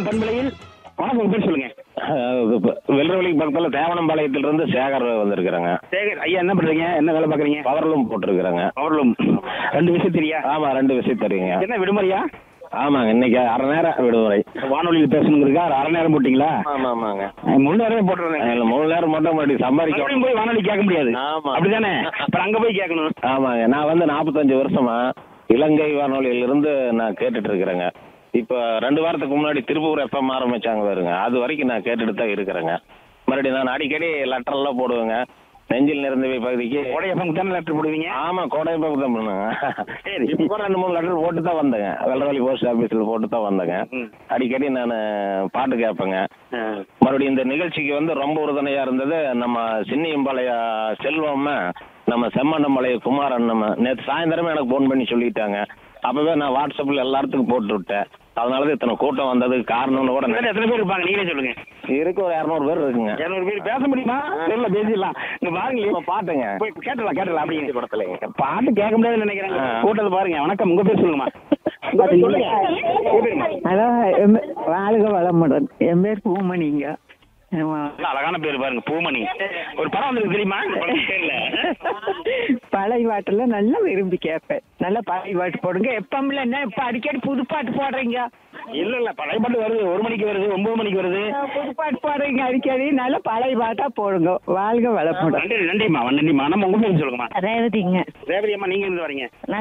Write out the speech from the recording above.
பண்பலையில் வணக்கம் உங்க பேர் சொல்லுங்க வெள்ளவெளிக்கு பக்கத்தில் தேவனம்பாளையத்திலிருந்து சேகர் வந்திருக்கிறேங்க சேகர் ஐயா என்ன பண்றீங்க என்ன வேலை பாக்குறீங்க பவர்லூம் போட்டிருக்கிறேங்க அவர்களும் ரெண்டு விஷயம் தெரியா ஆமாம் ரெண்டு விஷயம் தெரியுங்க என்ன விடுமுறையா ஆமாங்க இன்னைக்கு அரை நேரம் விடுமுறை வானொலியில் பேசணுங்கிறக்கா ஒரு அரை நேரம் போட்டீங்களா ஆமாம் ஆமாங்க அஹ் முழு நேரமே போட்டுருந்தேன் இல்லை மூணு நேரம் மட்டும் மறுபடியும் சம்பாதிக்க மறுபடியும் போய் வானொலி கேட்க முடியாது ஆமா. அப்படிதானே அப்புறம் அங்க போய் கேட்கணும் ஆமாங்க நான் வந்து நாற்பத்தஞ்சு வருஷமா இலங்கை வானொலியிலிருந்து நான் கேட்டுட்டு இருக்கிறேங்க இப்போ ரெண்டு வாரத்துக்கு முன்னாடி திருப்பூர் எஃப்எம் ஆரம்பிச்சாங்க வருங்க அது வரைக்கும் நான் கேட்டுட்டு தான் இருக்கிறேங்க மறுபடியும் நான் அடிக்கடி லெட்டர்லாம் போடுவேங்க நெஞ்சில் நிறந்தவை பகுதிக்கு உடைய எஃப்எம் தானே லெட்டர் போடுவீங்க ஆமா கோடை பக்கம் தான் பண்ணுங்க சரி. இப்போ ரெண்டு மூணு லெட்டர் போட்டு தான் வந்தேங்க வெள்ளவழி போஸ்ட் ஆஃபீஸில் போட்டு தான் வந்தேங்க ம். அடிக்கடி நான் பாட்டு கேட்பேங்க மறுபடியும் இந்த நிகழ்ச்சிக்கு வந்து ரொம்ப உறுதுணையா இருந்தது நம்ம சின்னியம்பாளைய செல்வம் நம்ம செம்மண்டம்பாளைய குமாரன் நம்ம நேற்று சாயந்தரமே எனக்கு ஃபோன் பண்ணி சொல்லிட்டாங்க அப்பவே நான் வாட்ஸ்அப்ல எல்லாத்துக்கும் போட்டு விட்டேன் அதனால தான் இத்தனை கூட்டம் வந்ததுக்கு காரணம்னு கூட எத்தனை எத்தனை பேர் இருப்பாங்க நீங்களே சொல்லுங்க இருக்கு ஒரு இரநூறு பேர் இருக்குங்க இருநூறு பேர் பேச முடியுமா இல்ல பேசிடலாம் இங்க பாருங்க இப்ப பாட்டுங்க போய் கேட்டலாம் கேட்டலாம் அப்படிங்க படத்துலங்க பாட்டு கேட்க முடியாதுன்னு நினைக்கிறேன் ஆ. கூட்டத்தை பாருங்க வணக்கம் உங்க பேர் சொல்லுங்கம்மா உங்க பேர் சொல்லுங்க. உங்க பேருமா? ஹலோ என் பே- வாழ்க வளமுடன் என் பேர் பூமணிங்க ஆமா. நல்ல அழகான பேர் பாருங்க பூமணி ஒரு படம் வந்திருக்கு தெரியுமா உனக்கு தெரியல பழைய பாட்டுல நல்லா விரும்பி கேட்பேன் நல்லா பழைய பாட்டு போடுங்க எப்பம்ல என்ன இப்ப அடிக்கடி புது பாட்டு போடுறீங்க இல்ல இல்ல பழைய பாட்டு வருது ஒரு மணிக்கு வருது ஒன்பது மணிக்கு வருது புது பாட்டு போடுறீங்க அடிக்கடி நல்ல பழைய பாட்டா போடுங்க வாழ்க வளமுடன் நன்றி நன்றிம்மா நன்றிம்மா நம்ம உங்க பேர் சொல்லுங்கம்மா ரேவதிங்க ரேவதி அம்மா நீங்க இருந்து வரீங்க நான்